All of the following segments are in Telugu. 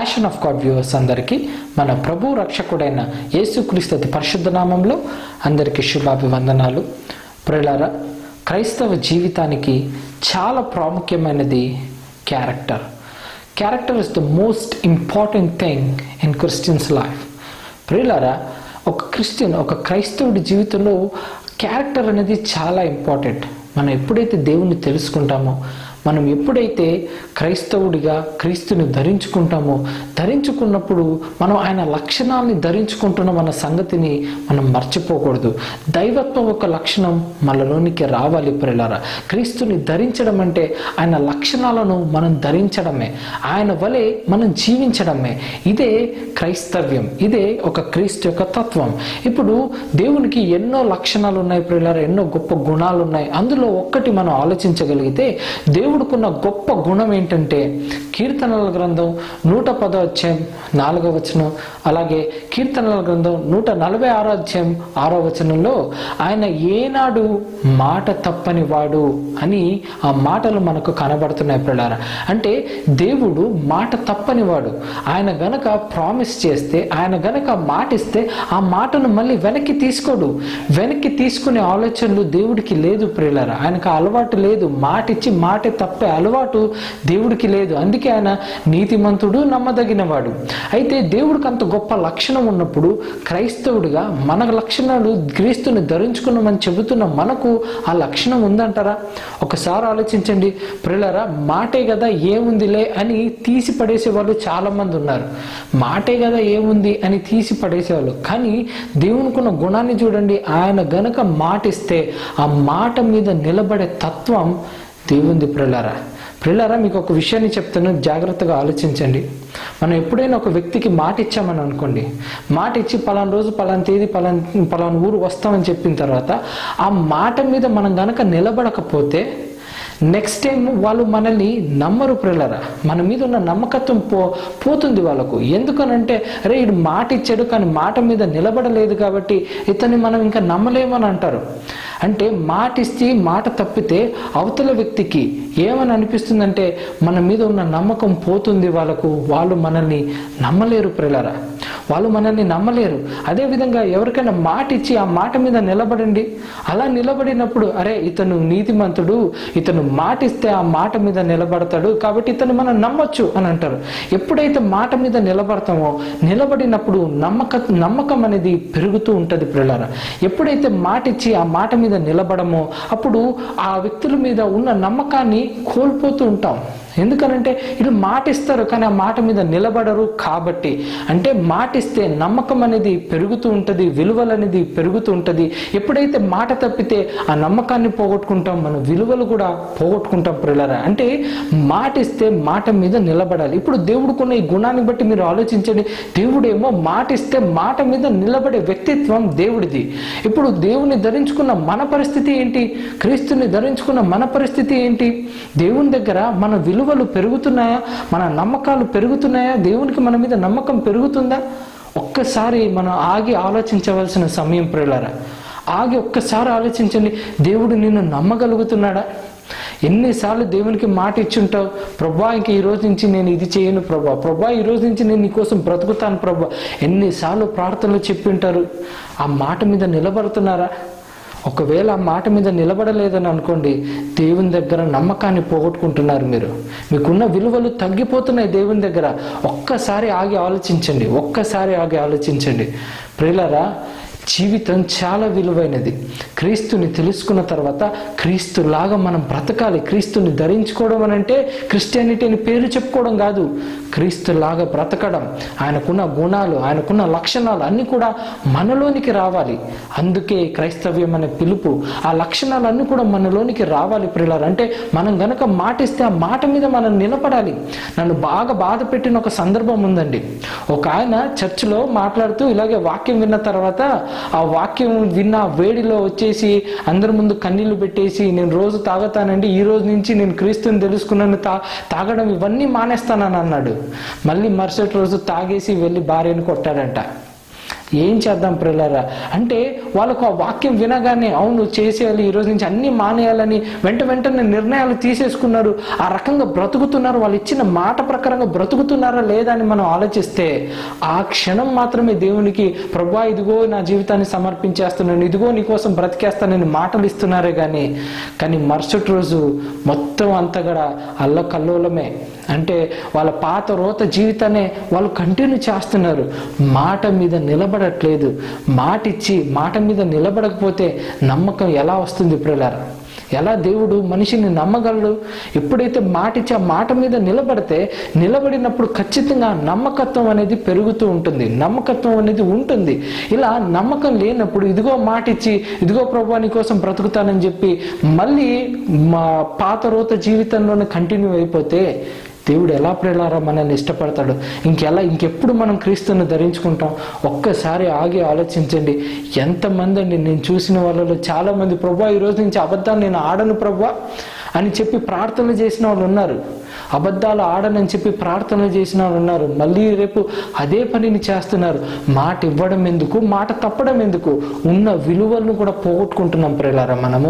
ప్యాషన్ ఆఫ్ గాడ్ వ్యూవర్స్ అందరికీ మన ప్రభు రక్షకుడైన యేసుక్రీస్తు అతి పరిశుద్ధ నామంలో అందరికీ శుభాభివందనాలు ప్రియులారా క్రైస్తవ జీవితానికి చాలా ప్రాముఖ్యమైనది character character is the most important thing in Christians life ప్రియులారా ఒక క్రిస్టియన్ ఒక క్రైస్తవుడి జీవితంలో క్యారెక్టర్ అనేది చాలా ఇంపార్టెంట్ మనం ఎప్పుడైతే దేవుణ్ణి తెలుసుకుంటామో మనం ఎప్పుడైతే క్రైస్తవుడిగా క్రీస్తుని ధరించుకుంటామో ధరించుకున్నప్పుడు మనం ఆయన లక్షణాలని ధరించుకుంటున్నాం అన్న సంగతిని మనం మర్చిపోకూడదు దైవత్వం ఒక లక్షణం మనలోనికి రావాలి ప్రియులారా క్రీస్తుని ధరించడం అంటే ఆయన లక్షణాలను మనం ధరించడమే ఆయన వలె మనం జీవించడమే ఇదే క్రైస్తవ్యం ఇదే ఒక క్రీస్తు యొక్క తత్వం ఇప్పుడు దేవునికి ఎన్నో లక్షణాలు ఉన్నాయి ప్రియులారా ఎన్నో గొప్ప గుణాలు ఉన్నాయి అందులో ఒక్కటి మనం ఆలోచించగలిగితే దేవుడికున్న గొప్ప గుణం ఏంటంటే కీర్తనల గ్రంథం నూట పదో అధ్యాయం నాలుగో వచనం అలాగే కీర్తనల గ్రంథం నూట నలభై ఆరో అధ్యాయం ఆరో వచనంలో ఆయన ఏనాడు మాట తప్పని వాడు అని ఆ మాటలు మనకు కనబడుతున్నాయి పిల్లారా అంటే దేవుడు మాట తప్పని వాడు ఆయన గనక ప్రామిస్ చేస్తే ఆయన గనక మాట ఇస్తే ఆ మాటను మళ్ళీ వెనక్కి తీసుకోడు వెనక్కి తీసుకునే ఆలోచనలు దేవుడికి లేదు ప్రియులారా ఆయనకు ఆ అలవాటు లేదు మాట ఇచ్చి మాట తప్పే అలవాటు దేవుడికి లేదు అందుకే ఆయన నీతిమంతుడు నమ్మదగినవాడు అయితే దేవుడికి అంత గొప్ప లక్షణం ఉన్నప్పుడు క్రైస్తవుడిగా మన లక్షణాలు క్రీస్తుని ధరించుకున్నామని చెబుతున్న మనకు ఆ లక్షణం ఉందంటారా ఒకసారి ఆలోచించండి ప్రియులారా మాటే కదా ఏముందిలే అని తీసి పడేసే వాళ్ళు చాలా మంది ఉన్నారు మాటే కదా ఏముంది అని తీసి పడేసేవాళ్ళు కానీ దేవునికున్న గుణాన్ని చూడండి ఆయన గనక మాటిస్తే ఆ మాట మీద నిలబడే తత్వం దేవుంది ప్రియులారా ప్రియులారా మీకు ఒక విషయాన్ని చెప్తాను జాగ్రత్తగా ఆలోచించండి మనం ఎప్పుడైనా ఒక వ్యక్తికి మాట ఇచ్చామని అనుకోండి మాట ఇచ్చి పలానా రోజు పలానా తేదీ పలానా పలానా ఊరు వస్తామని చెప్పిన తర్వాత ఆ మాట మీద మనం గనక నిలబడకపోతే నెక్స్ట్ టైం వాళ్ళు మనల్ని నమ్మరు ప్రిల్లరా మన మీద ఉన్న నమ్మకత్వం పో పోతుంది వాళ్ళకు ఎందుకనంటే అరే ఇడు మాట ఇచ్చాడు కానీ మాట మీద నిలబడలేదు కాబట్టి ఇతన్ని మనం ఇంకా నమ్మలేమని అంటారు అంటే మాట ఇస్తే మాట తప్పితే అవతల వ్యక్తికి ఏమని అనిపిస్తుందంటే మన మీద ఉన్న నమ్మకం పోతుంది వాళ్ళకు వాళ్ళు మనల్ని నమ్మలేరు ప్రిల్లరా వాళ్ళు మనల్ని నమ్మలేరు అదేవిధంగా ఎవరికైనా మాట ఇచ్చి ఆ మాట మీద నిలబడండి అలా నిలబడినప్పుడు అరే ఇతను నీతిమంతుడు ఇతను మాట ఇస్తే ఆ మాట మీద నిలబడతాడు కాబట్టి ఇతను మనం నమ్మొచ్చు అని అంటారు ఎప్పుడైతే మాట మీద నిలబడతామో నిలబడినప్పుడు నమ్మక నమ్మకం అనేది పెరుగుతూ ఉంటుంది పిల్లల ఎప్పుడైతే మాట ఇచ్చి ఆ మాట మీద నిలబడమో అప్పుడు ఆ వ్యక్తుల మీద ఉన్న నమ్మకాన్ని కోల్పోతూ ఉంటాం ఎందుకనంటే వీళ్ళు మాట ఇస్తారు కానీ ఆ మాట మీద నిలబడరు కాబట్టి అంటే మాట ఇస్తే నమ్మకం అనేది పెరుగుతూ ఉంటుంది విలువలు అనేది పెరుగుతూ ఉంటుంది ఎప్పుడైతే మాట తప్పితే ఆ నమ్మకాన్ని పోగొట్టుకుంటాం మన విలువలు కూడా పోగొట్టుకుంటాం పిల్లరా అంటే మాట ఇస్తే మాట మీద నిలబడాలి ఇప్పుడు దేవుడుకున్న ఈ గుణాన్ని బట్టి మీరు ఆలోచించండి దేవుడేమో మాట ఇస్తే మాట మీద నిలబడే వ్యక్తిత్వం దేవుడిది ఇప్పుడు దేవుని ధరించుకున్న మన పరిస్థితి ఏంటి క్రీస్తుని ధరించుకున్న మన పరిస్థితి ఏంటి దేవుని దగ్గర మన విలువలు పెరుగుతున్నాయా మన నమ్మకాలు పెరుగుతున్నాయా దేవునికి మన మీద నమ్మకం పెరుగుతుందా ఒక్కసారి మనం ఆగి ఆలోచించవలసిన సమయం ప్రియులారా ఆగి ఒక్కసారి ఆలోచించండి దేవుడు నిన్ను నమ్మగలుగుతున్నాడా ఎన్నిసార్లు దేవునికి మాట ఇచ్చుంటావు ప్రభా ఇంక ఈ రోజు నుంచి నేను ఇది చేయను ప్రభా ప్రభా ఈ రోజు నుంచి నేను నీకోసం బ్రతుకుతాను ప్రభా ఎన్నిసార్లు ప్రార్థనలు చెప్పి ఉంటారు ఆ మాట మీద నిలబడుతున్నారా ఒకవేళ ఆ మాట మీద నిలబడలేదని అనుకోండి దేవుని దగ్గర నమ్మకాన్ని పోగొట్టుకుంటున్నారు మీరు మీకున్న విలువలు తగ్గిపోతున్నాయి దేవుని దగ్గర ఒక్కసారి ఆగి ఆలోచించండి ఒక్కసారి ఆగి ఆలోచించండి ప్రియులరా జీవితం చాలా విలువైనది క్రీస్తుని తెలుసుకున్న తర్వాత క్రీస్తులాగా మనం బ్రతకాలి క్రీస్తుని ధరించుకోవడం అని అంటే క్రిస్టియానిటీ అని పేరు చెప్పుకోవడం కాదు క్రీస్తులాగా బ్రతకడం ఆయనకున్న గుణాలు ఆయనకున్న లక్షణాలు అన్నీ కూడా మనలోనికి రావాలి అందుకే క్రైస్తవ్యం అనే పిలుపు ఆ లక్షణాలన్నీ కూడా మనలోనికి రావాలి ప్రియులారు అంటే మనం గనక మాటిస్తే ఆ మాట మీద మనం నిలబడాలి నన్ను బాగా బాధ పెట్టిన ఒక సందర్భం ఉందండి ఒక ఆయన చర్చిలో మాట్లాడుతూ ఇలాగే వాక్యం విన్న తర్వాత ఆ వాక్యం విన్న వేడిలో వచ్చేసి అందరి ముందు కన్నీళ్లు పెట్టేసి నేను రోజు తాగుతానండి ఈ రోజు నుంచి నేను క్రీస్తుని తెలుసుకున్నాను తా తాగడం ఇవన్నీ మానేస్తానని అన్నాడు మళ్ళీ మరుసటి రోజు తాగేసి వెళ్ళి భార్యను కొట్టాడంట ఏం చేద్దాం ప్రిల్లరా అంటే వాళ్ళకు ఆ వాక్యం వినగానే అవును చేసేయాలి ఈ రోజు నుంచి అన్ని మానేయాలని వెంట వెంటనే నిర్ణయాలు తీసేసుకున్నారు ఆ రకంగా బ్రతుకుతున్నారు వాళ్ళు ఇచ్చిన మాట ప్రకారంగా బ్రతుకుతున్నారా లేదా అని మనం ఆలోచిస్తే ఆ క్షణం మాత్రమే దేవునికి ప్రభా ఇదిగో నా జీవితాన్ని సమర్పించేస్తున్నాను ఇదిగో నీ కోసం బ్రతికేస్తానని మాటలు ఇస్తున్నారే కానీ కానీ మరుసటి రోజు మొత్తం అంతా కూడా అల్లకల్లోలమే అంటే వాళ్ళ పాత రోత జీవితాన్ని వాళ్ళు కంటిన్యూ చేస్తున్నారు మాట మీద నిలబడట్లేదు మాట ఇచ్చి మాట మీద నిలబడకపోతే నమ్మకం ఎలా వస్తుంది ప్రియులారా ఎలా దేవుడు మనిషిని నమ్మగలడు ఎప్పుడైతే మాట ఇచ్చి ఆ మాట మీద నిలబడితే నిలబడినప్పుడు ఖచ్చితంగా నమ్మకత్వం అనేది పెరుగుతూ ఉంటుంది నమ్మకత్వం అనేది ఉంటుంది ఇలా నమ్మకం లేనప్పుడు ఇదిగో మాట ఇచ్చి ఇదిగో ప్రభా నీ కోసం బ్రతుకుతానని చెప్పి మళ్ళీ మా పాత రోత జీవితంలోనే కంటిన్యూ అయిపోతే దేవుడు ఎలా ప్రేలారా మనల్ని ఇష్టపడతాడు ఇంకెలా ఇంకెప్పుడు మనం క్రీస్తుని ధరించుకుంటాం ఒక్కసారి ఆగి ఆలోచించండి ఎంతమంది అండి నేను చూసిన వాళ్ళలో చాలా మంది ప్రభా ఈ రోజు నుంచి అబద్ధాలు నేను ఆడను ప్రభా అని చెప్పి ప్రార్థనలు చేసిన వాళ్ళు ఉన్నారు అబద్ధాలు ఆడనని చెప్పి ప్రార్థనలు చేసిన వాళ్ళు ఉన్నారు మళ్ళీ రేపు అదే పనిని చేస్తున్నారు మాట ఇవ్వడం ఎందుకు మాట తప్పడం ఎందుకు ఉన్న విలువలను కూడా పోగొట్టుకుంటున్నాం ప్రేలారా మనము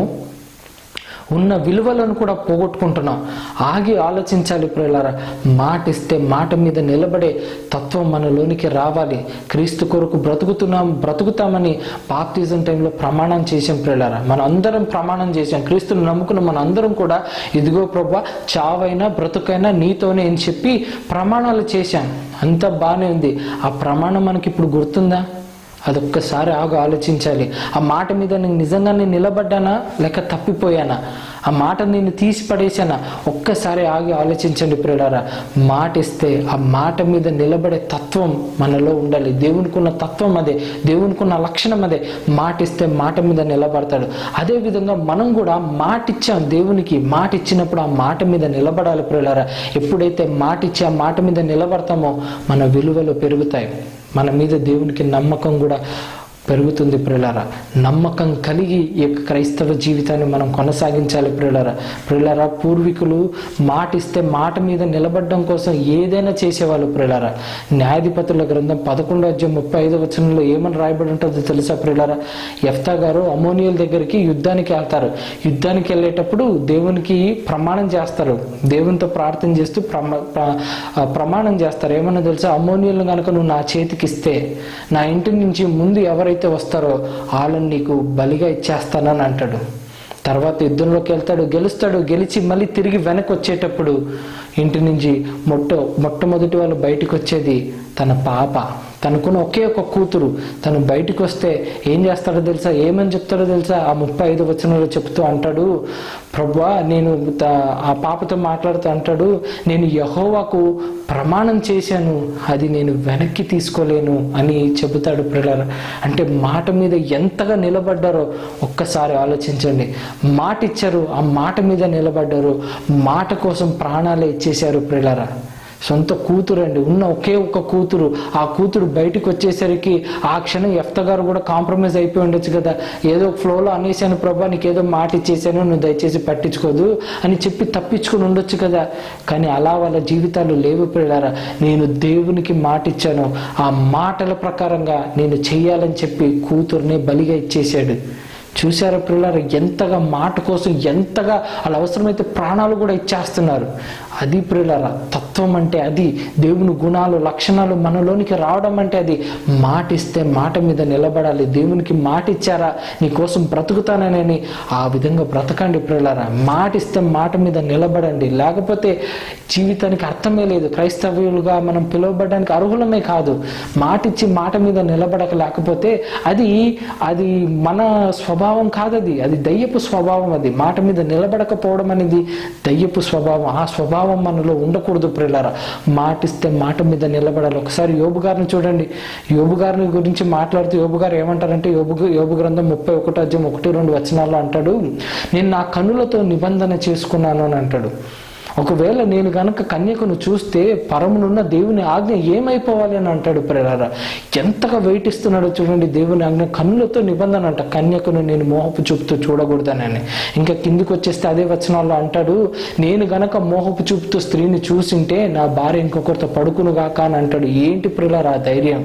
ఉన్న విలువలను కూడా పోగొట్టుకుంటున్నాం ఆగి ఆలోచించాలి ప్రియులారా మాట ఇస్తే మాట మీద నిలబడే తత్వం మనలోనికి రావాలి క్రీస్తు కొరకు బ్రతుకుతున్నాం బ్రతుకుతామని బాప్తిజం టైంలో ప్రమాణం చేసాం ప్రియులారా మన అందరం ప్రమాణం చేసాం క్రీస్తుని నమ్ముకున్న మన అందరం కూడా ఇదిగో ప్రభా చావైనా బ్రతుకైనా నీతోనే అని చెప్పి ప్రమాణాలు చేశాం అంత బాగానే ఉంది ఆ ప్రమాణం మనకి ఇప్పుడు గుర్తుందా అదొక్కసారి ఆగు ఆలోచించాలి ఆ మాట మీద నేను నిజంగా నేను నిలబడ్డానా లేక తప్పిపోయానా ఆ మాట నేను తీసి పడేసానా ఒక్కసారి ఆగి ఆలోచించండి ప్రియులారా మాట ఇస్తే ఆ మాట మీద నిలబడే తత్వం మనలో ఉండాలి దేవునికి ఉన్న తత్వం అదే దేవునికి ఉన్న లక్షణం అదే మాట ఇస్తే మాట మీద నిలబడతాడు అదే విధంగా మనం కూడా మాట ఇచ్చాం దేవునికి మాట ఇచ్చినప్పుడు ఆ మాట మీద నిలబడాలి ప్రియులారా ఎప్పుడైతే మాట ఇచ్చి ఆ మాట మీద నిలబడతామో మన విలువలు పెరుగుతాయి మన మీద దేవునికి నమ్మకం కూడా పెరుగుతుంది ప్రియులారా నమ్మకం కలిగి ఈ యొక్క క్రైస్తవ జీవితాన్ని మనం కొనసాగించాలి ప్రియులారా ప్రియులారా పూర్వీకులు మాట ఇస్తే మాట మీద నిలబడడం కోసం ఏదైనా చేసేవాళ్ళు ప్రియులారా న్యాయాధిపతుల గ్రంథం పదకొండో అధ్యాయం ముప్పై ఐదో వచనంలో ఏమని రాయబడి ఉంటుందో తెలుసా ప్రియులారా ఎఫ్తా గారు అమోనియల్ దగ్గరికి యుద్ధానికి వెళ్తారు యుద్ధానికి వెళ్ళేటప్పుడు దేవునికి ప్రమాణం చేస్తారు దేవునితో ప్రార్థన చేస్తూ ప్రమ ప్ర- ఆ, ప్రమాణం చేస్తారు ఏమన్నా తెలుసా అమోనియల్ని కనుక నువ్వు నా చేతికి ఇస్తే నా ఇంటి నుంచి ముందు ఎవరైతే వస్తారో వాళ్ళని నీకు బలిగా ఇచ్చేస్తానని అంటాడు తర్వాత యుద్ధంలోకి వెళ్తాడు గెలుస్తాడు గెలిచి మళ్ళీ తిరిగి వెనక్కి వచ్చేటప్పుడు ఇంటి నుంచి మొట్ట మొట్టమొదటి వాళ్ళు బయటకు వచ్చేది తన పాప తనకున్న ఒకే ఒక కూతురు తను బయటకు వస్తే ఏం చేస్తాడో తెలుసా ఏమని చెప్తాడో తెలుసా ఆ ముప్పై ఐదు వచనంలో చెప్తూ అంటాడు ప్రభా నేను త- ఆ పాపతో మాట్లాడుతూ అంటాడు నేను యహోవాకు ప్రమాణం చేశాను అది నేను వెనక్కి తీసుకోలేను అని చెబుతాడు పిల్లల అంటే మాట మీద ఎంతగా నిలబడ్డారో ఒక్కసారి ఆలోచించండి మాట ఇచ్చారు ఆ మాట మీద నిలబడ్డారు మాట కోసం ప్రాణాలే ఇచ్చేశారు ప్రియులరా సొంత కూతురు అండి ఉన్న ఒకే ఒక కూతురు ఆ కూతురు బయటకు వచ్చేసరికి ఆ క్షణం ఎఫ్త గారు కూడా కాంప్రమైజ్ అయిపోయి ఉండొచ్చు కదా ఏదో ఫ్లోలో అనేసాను ప్రభా నీకు ఏదో మాట ఇచ్చేసాను నువ్వు దయచేసి పట్టించుకోదు అని చెప్పి తప్పించుకొని ఉండొచ్చు కదా కానీ అలా వాళ్ళ జీవితాలు లేవు పిల్లారా నేను దేవునికి మాట ఇచ్చాను ఆ మాటల ప్రకారంగా నేను చెయ్యాలని చెప్పి కూతుర్ని బలిగా ఇచ్చేశాడు చూసారా పిల్లలు ఎంతగా మాట కోసం ఎంతగా వాళ్ళ అవసరమైతే ప్రాణాలు కూడా ఇచ్చేస్తున్నారు అది ప్రియులరా తత్వం అంటే అది దేవుని గుణాలు లక్షణాలు మనలోనికి రావడం అంటే అది మాట ఇస్తే మాట మీద నిలబడాలి దేవునికి మాట ఇచ్చారా నీ కోసం బ్రతుకుతానని ఆ విధంగా బ్రతకండి ప్రియులరా మాట ఇస్తే మాట మీద నిలబడండి లేకపోతే జీవితానికి అర్థమే లేదు క్రైస్తవులుగా మనం పిలువబడడానికి అర్హులమే కాదు మాట ఇచ్చి మాట మీద నిలబడక లేకపోతే అది అది మన స్వభావం కాదది అది దయ్యపు స్వభావం అది మాట మీద నిలబడకపోవడం అనేది దయ్యపు స్వభావం ఆ స్వభావం మనలో ఉండకూడదు ప్రియులారా మాటిస్తే మాట మీద నిలబడాలి ఒకసారి యోబు గారిని చూడండి యోబు గారిని గురించి మాట్లాడుతూ యోబు గారు ఏమంటారంటే యోబు యోబు గ్రంథం ముప్పై ఒకటో అధ్యాయం ఒకటి రెండు వచనాల్లో అంటాడు నేను నా కన్నులతో నిబంధన చేసుకున్నాను అని అంటాడు ఒకవేళ నేను గనక కన్యకను చూస్తే పరమునున్న దేవుని ఆజ్ఞ ఏమైపోవాలి అని అంటాడు ప్రేరారా ఎంతగా వెయిట్ ఇస్తున్నాడో చూడండి దేవుని ఆజ్ఞ కన్నులతో నిబంధన అంట కన్యకను నేను మోహపు చూపుతూ చూడకూడదనని ఇంకా కిందికి వచ్చేస్తే అదే వచనాల్లో అంటాడు నేను గనక మోహపు చూపుతూ స్త్రీని చూసింటే నా భార్య ఇంకొకరితో పడుకును గాక అని అంటాడు ఏంటి ప్రియులారా ఆ ధైర్యం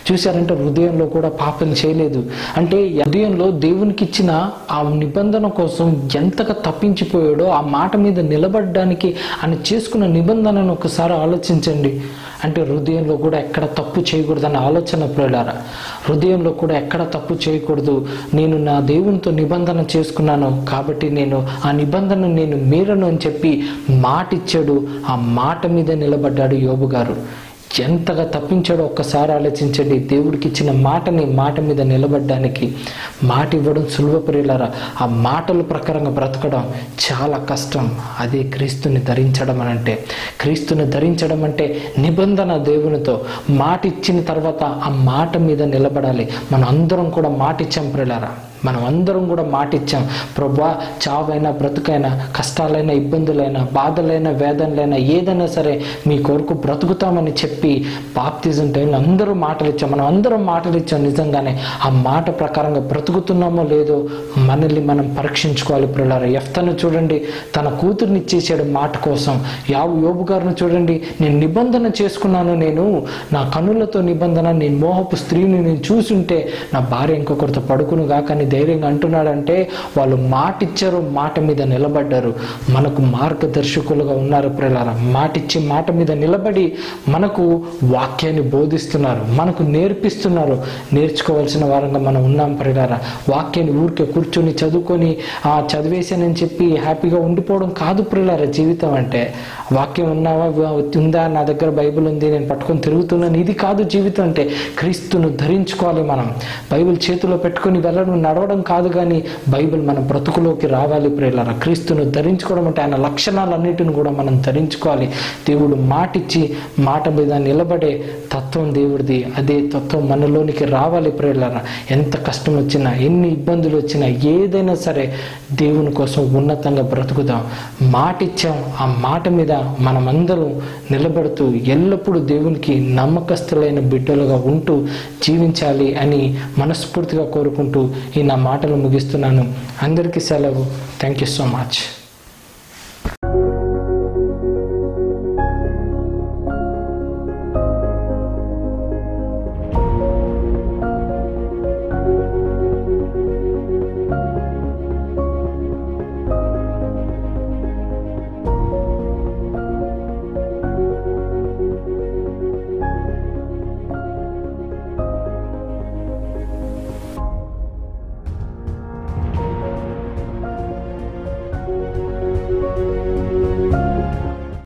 చూశారంటే హృదయంలో కూడా పాపం చేయలేదు అంటే హృదయంలో దేవునికి ఇచ్చిన ఆ నిబంధన కోసం ఎంతగా తప్పించిపోయాడో ఆ మాట మీద నిలబడడానికి ఆయన చేసుకున్న నిబంధనను ఒకసారి ఆలోచించండి అంటే హృదయంలో కూడా ఎక్కడ తప్పు చేయకూడదన్న ఆలోచన ప్రియులారా హృదయంలో కూడా ఎక్కడ తప్పు చేయకూడదు నేను నా దేవునితో నిబంధన చేసుకున్నాను కాబట్టి నేను ఆ నిబంధన నేను మీరను అని చెప్పి మాట ఇచ్చాడు ఆ మాట మీద నిలబడ్డాడు యోబు గారు ఎంతగా తప్పించాడో ఒక్కసారి ఆలోచించండి దేవుడికి ఇచ్చిన మాటని మాట మీద నిలబడ్డానికి మాట ఇవ్వడం సులభ ప్రియులరా ఆ మాటల ప్రకారంగా బ్రతకడం చాలా కష్టం అదే క్రీస్తుని ధరించడం అని అంటే క్రీస్తుని ధరించడం అంటే నిబంధన దేవునితో మాట ఇచ్చిన తర్వాత ఆ మాట మీద నిలబడాలి మనం అందరం కూడా మాట ఇచ్చాం ప్రియులరా మనం అందరం కూడా మాట ఇచ్చాం ప్రభా చావైనా బ్రతుకైనా కష్టాలైనా ఇబ్బందులైనా బాధలైనా వేదనలైనా ఏదైనా సరే మీ కొరకు బ్రతుకుతామని చెప్పి బాప్తిజం టైంలో అందరూ మాటలు ఇచ్చాం మనం అందరం మాటలు ఇచ్చాం నిజంగానే ఆ మాట ప్రకారంగా బ్రతుకుతున్నామో లేదో మనల్ని మనం పరీక్షించుకోవాలి పిల్లలు ఎఫ్తను చూడండి తన కూతుర్ని ఇచ్చేసాడు మాట కోసం యావు యోబు గారిని చూడండి నేను నిబంధన చేసుకున్నాను నేను నా కనులతో నిబంధన నేను మోహపు స్త్రీని నేను చూసుంటే నా భార్య ఇంకొకరితో పడుకును కాకని ధైర్యంగా అంటున్నాడంటే వాళ్ళు మాట ఇచ్చారు మాట మీద నిలబడ్డారు మనకు మార్గదర్శకులుగా ఉన్నారు ప్రియులారా మాట ఇచ్చి మాట మీద నిలబడి మనకు వాక్యాన్ని బోధిస్తున్నారు మనకు నేర్పిస్తున్నారు నేర్చుకోవాల్సిన వారంగా మనం ఉన్నాం ప్రియులారా వాక్యాన్ని ఊరికే కూర్చొని చదువుకొని ఆ చదివేశానని చెప్పి హ్యాపీగా ఉండిపోవడం కాదు ప్రియులారా జీవితం అంటే వాక్యం ఉన్నావా ఉందా నా దగ్గర బైబిల్ ఉంది నేను పట్టుకొని తిరుగుతున్నాను ఇది కాదు జీవితం అంటే క్రీస్తును ధరించుకోవాలి మనం బైబిల్ చేతిలో పెట్టుకొని వెళ్ళడం నడవడం కాదు కానీ బైబిల్ మన బ్రతుకులోకి రావాలి ప్రేలర క్రీస్తును ధరించుకోవడం అంటే ఆయన లక్షణాలన్నిటిని కూడా మనం ధరించుకోవాలి దేవుడు మాటిచ్చి మాట మీద నిలబడే తత్వం దేవుడిది అదే తత్వం మనలోనికి రావాలి ప్రేలర ఎంత కష్టం వచ్చినా ఎన్ని ఇబ్బందులు వచ్చినా ఏదైనా సరే దేవుని కోసం ఉన్నతంగా బ్రతుకుదాం మాట ఇచ్చాం ఆ మాట మీద మనమందరం నిలబడుతూ ఎల్లప్పుడూ దేవునికి నమ్మకస్తులైన బిడ్డలుగా ఉంటూ జీవించాలి అని మనస్ఫూర్తిగా కోరుకుంటూ ఈ నా మాటలు ముగిస్తున్నాను అందరికీ సెలవు థ్యాంక్ యూ సో మచ్